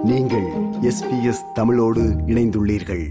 நீங்கள் எஸ்பிஎஸ் தமிழோடு இணைந்துள்ளீர்கள்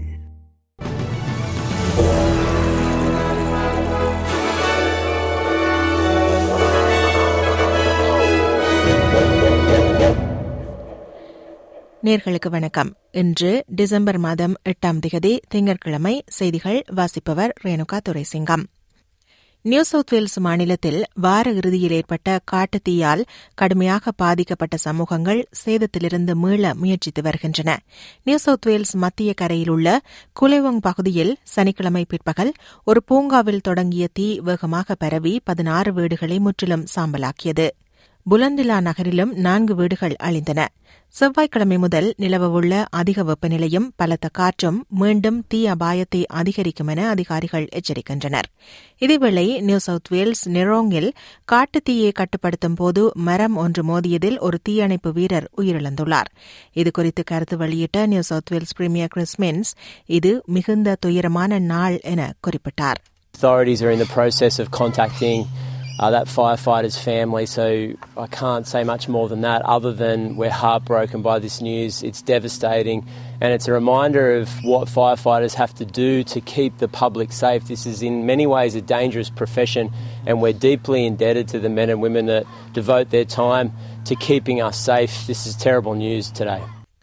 நேர்களுக்கு வணக்கம் இன்று டிசம்பர் மாதம் எட்டாம் திகதி திங்கட்கிழமை செய்திகள் வாசிப்பவர் Renuka Duraisingam New South Wales மாநிலத்தில் வார இறுதியில் ஏற்பட்ட காட்டுத்தீயால் கடுமையாக பாதிக்கப்பட்ட சமூகங்கள் சேதத்திலிருந்து மீள முயற்சித்து வருகின்றன நியூ சவுத் வேல்ஸ் மத்திய கரையில் உள்ள குலேவங் பகுதியில் சனிக்கிழமை பிற்பகல் ஒரு பூங்காவில் தொடங்கிய தீ வேகமாக பரவி பதினாறு வீடுகளை முற்றிலும் சாம்பலாக்கியது புலண்டிலா நகரிலும் நான்கு வீடுகள் அழிந்தன செவ்வாய்க்கிழமை முதல் நிலவவுள்ள அதிக வெப்பநிலையும் பலத்த காற்றும் மீண்டும் தீ அபாயத்தை அதிகரிக்கும் என அதிகாரிகள் எச்சரிக்கின்றனர் இதேவேளை நியூ சவுத் வேல்ஸ் நெரோங்கில் காட்டுத்தீயை கட்டுப்படுத்தும் போது மரம் ஒன்று மோதியதில் ஒரு தீயணைப்பு வீரர் உயிரிழந்துள்ளார் இதுகுறித்து கருத்து வெளியிட்ட New South Wales premier Chris Minns இது மிகுந்த துயரமான நாள் என குறிப்பிட்டார் Authorities are in the process of contacting uh, that firefighter's family, so I can't say much more than that, other than we're heartbroken by this news. It's devastating, and it's a reminder of what firefighters have to do to keep the public safe. This is, in many ways, a dangerous profession, and we're deeply indebted to the men and women that devote their time to keeping us safe. This is terrible news today.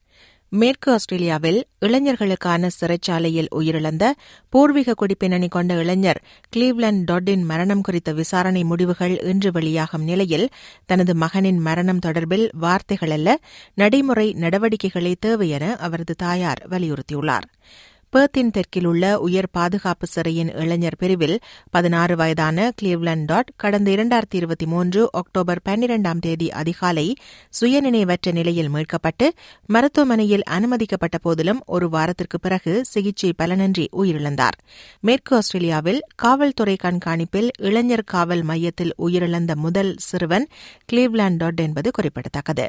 மேற்கு ஆஸ்திரேலியாவில் இளைஞர்களுக்கான சிறைச்சாலையில் உயிரிழந்த பூர்வீக குடிப்பின்னணி கொண்ட இளைஞர் Cleveland டாட்டின் மரணம் குறித்த விசாரணை முடிவுகள் இன்று வெளியாகும் நிலையில் தனது மகனின் மரணம் தொடர்பில் வார்த்தைகள் அல்ல நடைமுறை நடவடிக்கைகளே தேவை என அவரது தாயார் வலியுறுத்தியுள்ளார் பேர்த்தின் தெற்கில் உள்ள உயர் பாதுகாப்பு சிறையின் இளைஞர் பிரிவில் பதினாறு வயதான கிளீவ்லண்ட் டாட் கடந்த இரண்டாயிரத்தி இருபத்தி மூன்று அக்டோபர் பன்னிரண்டாம் தேதி அதிகாலை சுயநினைவற்ற நிலையில் மீட்கப்பட்டு மருத்துவமனையில் அனுமதிக்கப்பட்ட போதிலும் ஒரு வாரத்திற்கு பிறகு சிகிச்சை பலனின்றி உயிரிழந்தார் மேற்கு ஆஸ்திரேலியாவில் காவல்துறை கண்காணிப்பில் இளைஞர் காவல் மையத்தில் உயிரிழந்த முதல் சிறுவன் கிளீவ்லாண்ட் டாட் என்பது குறிப்பிடத்தக்கது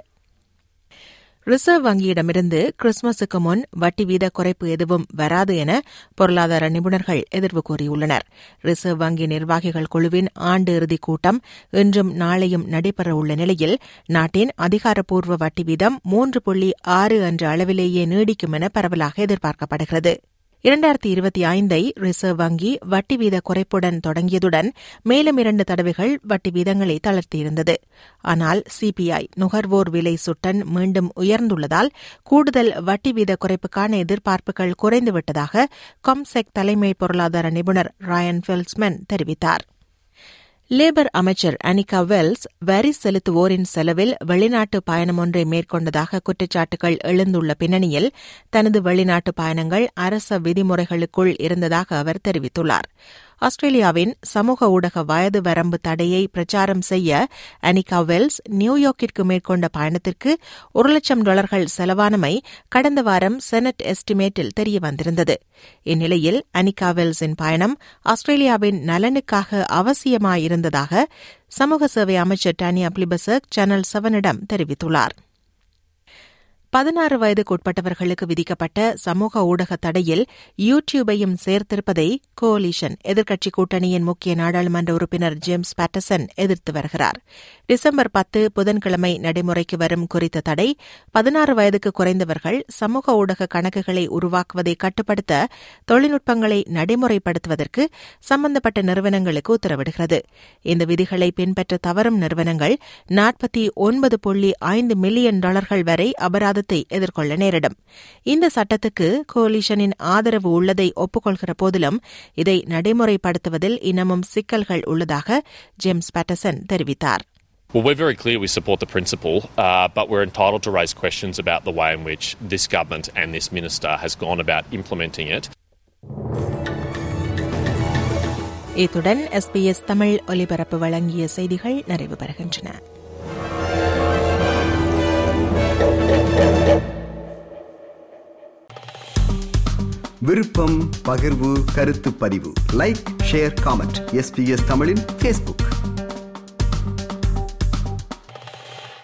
ரிசர்வ் வங்கியிடமிருந்து கிறிஸ்துமஸுக்கு முன் வட்டி வீத குறைப்பு எதுவும் வராது என பொருளாதார நிபுணர்கள் எதிர்வு கூறியுள்ளனர் ரிசர்வ் வங்கி நிர்வாகிகள் குழுவின் ஆண்டு இறுதிக் கூட்டம் இன்றும் நாளையும் நடைபெறவுள்ள நிலையில் நாட்டின் அதிகாரப்பூர்வ வட்டி வீதம் மூன்று புள்ளி ஆறு என்ற அளவிலேயே நீடிக்கும் என பரவலாக எதிர்பார்க்கப்படுகிறது இரண்டாயிரத்தி இருபத்தி ஐந்தை ரிசர்வ் வங்கி வட்டி வீத குறைப்புடன் தொடங்கியதுடன் மேலும் இரண்டு தடவைகள் வட்டி வீதங்களை தளர்த்தியிருந்தது ஆனால் சிபிஐ நுகர்வோர் விலை சுட்டன் மீண்டும் உயர்ந்துள்ளதால் கூடுதல் வட்டி வீத குறைப்புக்கான எதிர்பார்ப்புகள் குறைந்துவிட்டதாக காம்செக் தலைமை பொருளாதார நிபுணர் ராயன் ஃபெல்ஸ்மன் தெரிவித்தார் லேபர் அமைச்சர் அனிகா வெல்ஸ் வரி செலுத்துவோரின் செலவில் வெளிநாட்டு பயணம் ஒன்றை மேற்கொண்டதாக குற்றச்சாட்டுகள் எழுந்துள்ள பின்னணியில் தனது வெளிநாட்டு பயணங்கள் அரச விதிமுறைகளுக்குள் இருந்ததாக அவர் தெரிவித்துள்ளார் ஆஸ்திரேலியாவின் சமூக ஊடக வயது வரம்பு தடையை பிரச்சாரம் செய்ய அனிகா வெல்ஸ் நியூயார்க்கிற்கு மேற்கொண்ட பயணத்திற்கு ஒரு லட்சம் டாலர்கள் செலவானமை கடந்த வாரம் செனட் எஸ்டிமேட்டில் தெரியவந்திருந்தது இந்நிலையில் அனிகா வெல்ஸின் பயணம் ஆஸ்திரேலியாவின் நலனுக்காக அவசியமாயிருந்ததாக சமூக சேவை அமைச்சர் டானியா பிளிபசக் சேனல் செவனிடம் தெரிவித்துள்ளார் பதினாறு வயதுக்குட்பட்டவர்களுக்கு விதிக்கப்பட்ட சமூக ஊடக தடையில் யூ டியூபையும் சேர்த்திருப்பதை கோலிஷன் எதிர்க்கட்சி கூட்டணியின் முக்கிய நாடாளுமன்ற உறுப்பினர் ஜேம்ஸ் பேட்டசன் எதிர்த்து வருகிறார் டிசம்பர் பத்து புதன்கிழமை நடைமுறைக்கு வரும் குறித்த தடை பதினாறு வயதுக்கு குறைந்தவர்கள் சமூக ஊடக கணக்குகளை உருவாக்குவதை கட்டுப்படுத்த தொழில்நுட்பங்களை நடைமுறைப்படுத்துவதற்கு சம்பந்தப்பட்ட நிறுவனங்களுக்கு உத்தரவிடுகிறது இந்த விதிகளை பின்பற்ற தவறும் நிறுவனங்கள் நாற்பத்தி ஒன்பது புள்ளி ஐந்து மில்லியன் டாலர்கள் வரை அபராத விவாதத்தை எதிர்கொள்ள நேரிடும் இந்த சட்டத்துக்கு கோலிஷனின் ஆதரவு உள்ளதை ஒப்புக்கொள்கிற போதிலும் இதை நடைமுறைப்படுத்துவதில் இன்னமும் சிக்கல்கள் உள்ளதாக ஜேம்ஸ் பேட்டசன் தெரிவித்தார் Well, we're very clear we support the principle, uh, but we're entitled to raise questions about the way in which this government and this minister has gone about implementing it. இத்துடன் SBS Tamil ஒலிபரப்பு வழங்கிய செய்திகள் நிறைவு பெறுகின்றன விருப்பம் பகிர்வு கருத்து பதிவு லைக் ஷேர் காமெண்ட் எஸ்பிஎஸ் தமிழின் ஃபேஸ்புக்